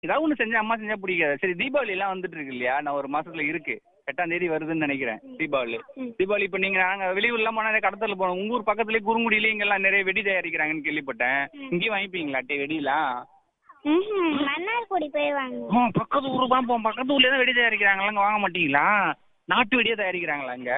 ஏதாவது ஒன்று செஞ்சா அம்மா செஞ்சா பிடிக்காது சரி தீபாவளி எல்லாம் வந்துட்டு இருக்கு இல்லையா நான் ஒரு மாசத்துல இருக்கு எட்டாம் தேதி வருதுன்னு நினைக்கிறேன் தீபாவளி தீபாவளி இப்போ நீங்க நாங்க வெளியூர்லாம் போனா நிறைய கடத்தல போனோம் உங்க ஊர் பக்கத்துலயே குறுங்குடியில இங்கெல்லாம் நிறைய வெடி தயாரிக்கிறாங்கன்னு கேள்விப்பட்டேன் இங்கேயும் வாங்கிப்பீங்களா டே வெடிலாம் ம்ஹும். மன்னார்குடி போயிருவாங்க ஆ பக்கத்து ஊருக்கு தான் போவோம் பக்கத்து ஊர்ல தான் வெடி தயாரிக்கிறாங்களா அங்க வாங்க மாட்டீங்களா நாட்டு வெடியே தயாரிக்கிறாங்களா அங்க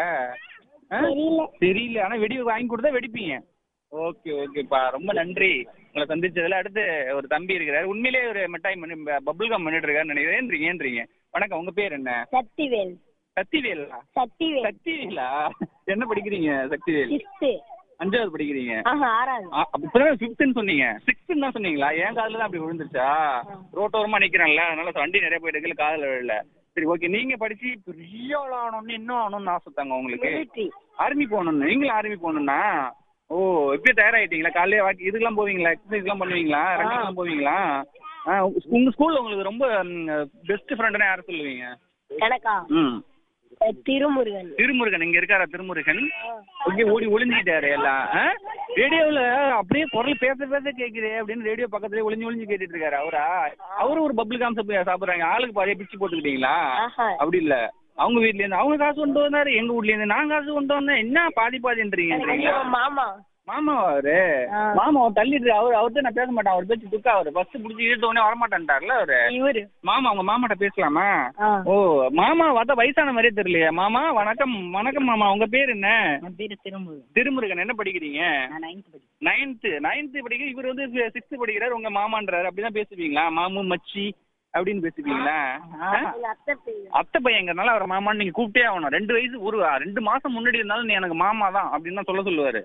ஆ? தெரியல தெரியல ஆனா வெடி வாங்கி கொடுத்தா வெடிப்பீங்க ஓகே ஓகேப்பா ரொம்ப நன்றி உங்களை சந்திச்சதுல அடுத்து ஒரு தம்பி இருக்கிறாரு உண்மையிலேயே ஒரு மிட்டாய் பண்ணி பபுள் கம் பண்ணிட்டு இருக்காரு நினைக்கிறேன் ஏன்றீங்க ஏன்றீங்க வணக்கம் உங்க பேர் என்ன சக்திவேல் சக்திவேலா சக்திவேல் சக்திவேலா என்ன படிக்கிறீங்க சக்திவேல் சிக்ஸ்த்து அஞ்சாவது படிக்கிறீங்க ஆஹா ஆறாவது ஆ, அப்ப இப்பதான் ஃபிஃப்த்னு சொன்னீங்க சிக்ஸ்த்னு தான் சொன்னீங்களா என் காதுல தான் அப்படி விழுந்துருச்சா ரோட்டோரமா நிக்கிறேன்ல அதனால வண்டி நிறைய போயிட்டு இருக்கு காதுல விழல சரி ஓகே நீங்க படிச்சு பெரிய ஆள் ஆகணும்னு இன்னும் ஆகணும்னு ஆசை தாங்க உங்களுக்கு மிலிட்ரி ஆர்மி போகணும்னு நீங்களும் ஆர்மி போகணும்னா ஓ இப்பயே தயாராகிட்டீங்களா காலையில வாக்கி இதுக்கெல்லாம் போவீங்களா எக்ஸசைஸ்லாம் பண்ணுவீங்களா ரன்னிங்லாம் போவீங்களா ஆ உங்க- உங்க ஸ்கூல்ல உங்களுக்கு ரொம்ப பெஸ்ட் ஃப்ரெண்டுனா யாரை சொல்லுவீங்க எனக்கா ம் அஹ் திருமுருகன் திருமுருகன் இங்க இருக்காரா திருமுருகன் ஓகே ஓடி ஒளிஞ்சிட்டாரு எல்லாம் ரேடியோவில் அப்படியே குரல் பேச பேச கேக்குதே அப்படின்னு ரேடியோ பக்கத்துலயே ஒளிஞ்சு ஒளிஞ்சு கேட்டுட்டு இருக்காரு அவரா அவரும் ஒரு பப்ளிக் காம் சாப்பிடுறாங்க ஆளுக்கு பாதியா பிச்சு போட்டுக்கிட்டீங்களா ஆஹா அப்படி இல்ல அவங்க வீட்ல இருந்து அவங்க காசு கொண்டு வந்தாரு எங்க வீட்ல இருந்து நான் காசு கொண்டு வந்தேன் என்ன பாதி பாதின்றீங்க ஐயோ, மாமா மாமா அவரு ஆ. மாமா அவர் தள்ளிட்டு அவர் அவர்கிட்ட நான் பேச மாட்டேன் அவர் பேச்சு துக்கா அவரு ஃபர்ஸ்ட் புடிச்சு இழுத்த உடனே வரமாட்டேன்ட்டார்ல அவரு இவரு மாமா அவங்க மாமாட்ட பேசலாமா ஆ. ஓ மாமா பார்த்தா வயசான மாதிரியே தெரியலையே மாமா வணக்கம் வணக்கம் மாமா உங்க பேர் என்ன என் பேரு திருமுருகன் திருமுருகன் என்ன படிக்கிறீங்க நான் நைன்த் படிக்கிறேன் நைன்த்து நைன்த்து படிக்கிற இவர் வந்து சிக்ஸ்த் படிக்கிறாரு உங்க மாமான்றாரு அப்படிதான் பேசுவீங்களா மாமு மச்சி அப்படின்னு பேசுவீங்களா ஆ? எங்க அத்தை பேரு அத்தை பையங்கிறனால அவரை மாமான்னு நீங்க கூப்பிட்டே ஆகணும் ரெண்டு வயசு ஒரு ரெண்டு மாசம் முன்னாடி இருந்தாலும் நீ எனக்கு மாமா தான் அப்படின்னு தான் சொல்ல சொல்லுவாரு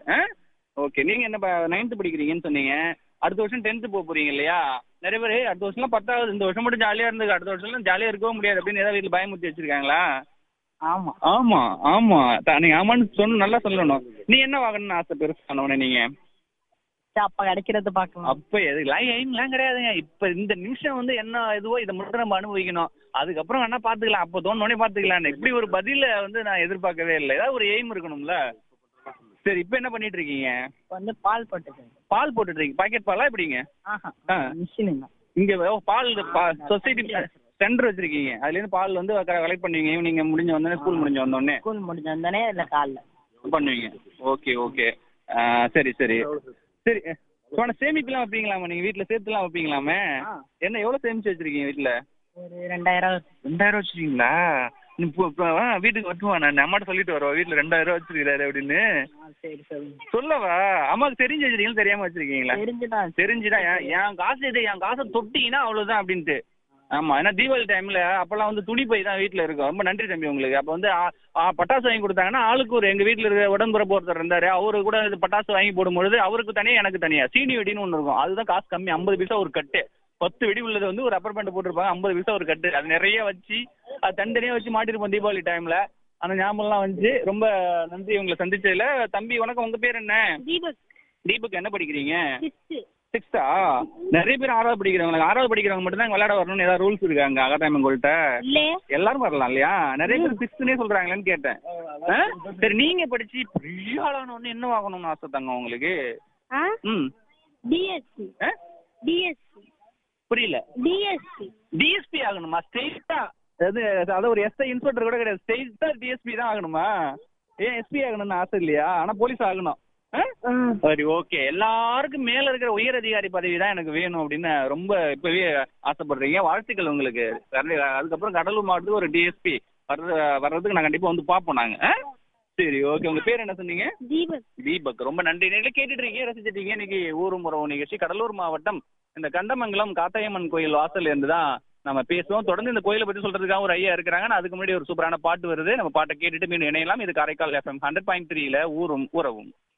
ஓகே நீங்க என்ன நைன்த் படிக்கிறீங்கன்னு சொன்னீங்க அடுத்த வருஷம் டென்த்து போக போறீங்க இல்லையா நிறைய பேர் அடுத்த வருஷம்லாம் பத்தாவது இந்த வருஷம் மட்டும் ஜாலியா இருந்து அடுத்த வருஷம்லாம் ஜாலியா இருக்கவும் முடியாது அப்படின்னு ஏதாவது வீட்டில் பயமுறுத்தி வச்சிருக்காங்களா ஆமா ஆமா ஆமா த- நீங்க ஆமான்னு சொன்ன நல்லா சொல்லணும் நீ என்ன வாங்கணும்னு ஆசை பெருசானவனே நீங்க அப்ப கிடைக்கிறத பாக்கலாம் அப்ப எதுலாம் எய்ம்லாம் கிடையாதுங்க இப்ப இந்த நிமிஷம் வந்து என்ன இதுவோ இதை மட்டும் நம்ம அனுபவிக்கணும் அதுக்கப்புறம் வேணா பாத்துக்கலாம் அப்ப தோணுனே பாத்துக்கலாம் இப்படி ஒரு பதில வந்து நான் எதிர்பார்க்கவே இல்லை ஏதாவது ஒரு எய்ம் இருக்கணும்ல சரி இப்ப என்ன பண்ணிட்டு இருக்கீங்க வந்து பால் போட்டுக்கேன் பால் போட்டுட்டு இருக்கீங்க பாக்கெட் பாலா எப்படிங்க ஆஹா ஆ. மிஷின் இங்க ஓ, பால் சொசைட்டி சென்டர் வச்சிருக்கீங்க அதுல இருந்து பால் வந்து கலெக்ட் பண்ணுவீங்க ஈவினிங் முடிஞ்ச வந்தோடனே ஸ்கூல் முடிஞ்ச வந்தோடனே ஸ்கூல் முடிஞ்ச வந்தோடனே இல்ல காலைல பண்ணுவீங்க ஓகே ஓகே சரி சரி சரி போன சேமிப்புலாம் வைப்பீங்களாமா நீங்க வீட்ல சேர்த்துலாம் வைப்பீங்களாமே ஆ. என்ன எவ்வளவு சேமிச்சு வச்சிருக்கீங்க வீட்ல ஒரு ரெண்டாயிரம் ரெண்டாயிரம் வச்சிருக்கீங்களா நீ இப்போ இப்போ வா, வீட்டுக்கு வரட்டுமா நான் அம்மாட்ட சொல்லிட்டு வரவா வீட்ல ரெண்டாயிரம் ரூபா வச்சிருக்காரு அப்படின்னு ஆ, சரி சொல்லுங்க சொல்லவா அம்மாவுக்கு தெரிஞ்சு வச்சிருக்கீங்களா தெரியாம வச்சிருக்கீங்களா தெரிஞ்சுதான் தெரிஞ்சுதான் என் என் காசு இது என் காசை தொட்டிங்கன்னா அவ்வளவுதான் அப்படின்ட்டு ஆமா ஏன்னா தீபாவளி டைம்ல அப்பெல்லாம் வந்து துணி பை தான் வீட்ல இருக்கும் ரொம்ப நன்றி தம்பி உங்களுக்கு அப்ப வந்து ஆ- ஆ, பட்டாசு வாங்கி கொடுத்தாங்கன்னா ஆளுக்கு ஒரு எங்க வீட்ல இருக்க உடம்புறப்பு ஒருத்தர் இருந்தாரு அவரு கூட இது பட்டாசு வாங்கி போடும்பொழுது அவருக்கு தனியா எனக்கு தனியா சீனி வெடின்னு ஒன்று இருக்கும் அதுதான் காசு கம்மி ஐம்பது பைசா ஒரு கட்டு பத்து வெடி உள்ளது வந்து ஒரு அப்பர் பேண்ட் போட்டிருப்பாங்க ஐம்பது பைசா ஒரு கட்டு அது நிறைய வச்சு அது தனித்தனியா வச்சு மாட்டிருப்போம் தீபாவளி டைம்ல அந்த ஞாபகம்லாம் வந்து ரொம்ப நன்றி உங்களை சந்திச்சதுல தம்பி வணக்கம் உங்க பேர் என்ன தீபக் தீபக் என்ன படிக்கிறீங்க சிக்ஸ்த்து சிக்ஸ்த்தா நிறைய பேர் ஆறாவது படிக்கிறவங்க ஆறாவது படிக்கிறவங்க மட்டும் தான் விளையாட வரணும்னு ஏதாவது ரூல்ஸ் இருக்காங்க அகாடமிங்கள்ட்ட இல்லையே எல்லாரும் வரலாம் இல்லையா நிறைய பேர் சிக்ஸ்த்னே சொல்றாங்களேன்னு கேட்டேன் ஆ? சரி நீங்க படிச்சு பெரிய ஆளானோன்னு என்ன ஆகணும்னு ஆசை தாங்க உங்களுக்கு ஆ ம் டிஎஸ்சி ஆ? டிஎஸ்சி புரியல டிஎஸ்சி டிஎஸ்பி ஆகணுமா ஸ்டேட்டா அதாவது அதாவது ஒரு எஸ்ஐ இன்ஸ்பெக்டர் கூட கிடையாது ஸ்டேட்டா டிஎஸ்பி தான் ஆகணுமா ஏன் எஸ்பி ஆகணும்னு ஆசை இல்லையா ஆனா போலீஸ் ஆகணும் ஆ? சரி ஓகே எல்லாருக்கும் மேல இருக்கிற உயர் அதிகாரி பதவி தான் எனக்கு வேணும் அப்படின்னு ரொம்ப இப்பவே ஆசைப்படுறீங்க வாழ்த்துக்கள் உங்களுக்கு சரி, அதுக்கப்புறம் கடலூர் மாவட்டத்துக்கு ஒரு டிஎஸ்பி வர்ற வர்றதுக்கு நான் கண்டிப்பா வந்து பார்ப்போம் நாங்க ஆ? சரி ஓகே உங்க பேர் என்ன சொன்னீங்க தீபக் தீபக் ரொம்ப நன்றி நேரில் கேட்டுட்டு இருக்கீங்க ரசிச்சிட்டீங்க இன்னைக்கு ஊரும் உறவு நிகழ்ச்சி கடலூர் மாவட்டம் இந்த கண்டமங்கலம் காத்தாயம்மன் கோயில் வாசல்ல இருந்து தான் நம்ம பேசுவோம் தொடர்ந்து இந்த கோயிலை பத்தி சொல்றதுக்காக ஒரு ஐயா இருக்கிறாங்க ஆனா அதுக்கு முன்னாடி ஒரு சூப்பரான பாட்டு வருது நம்ம பாட்டை கேட்டுட்டு மீண்டும் இணையலாம் இது காரைக்கால் எஃப்எம் ஹண்ட்ரட் பாயிண்ட் த்ரீல ஊரும் உறவும்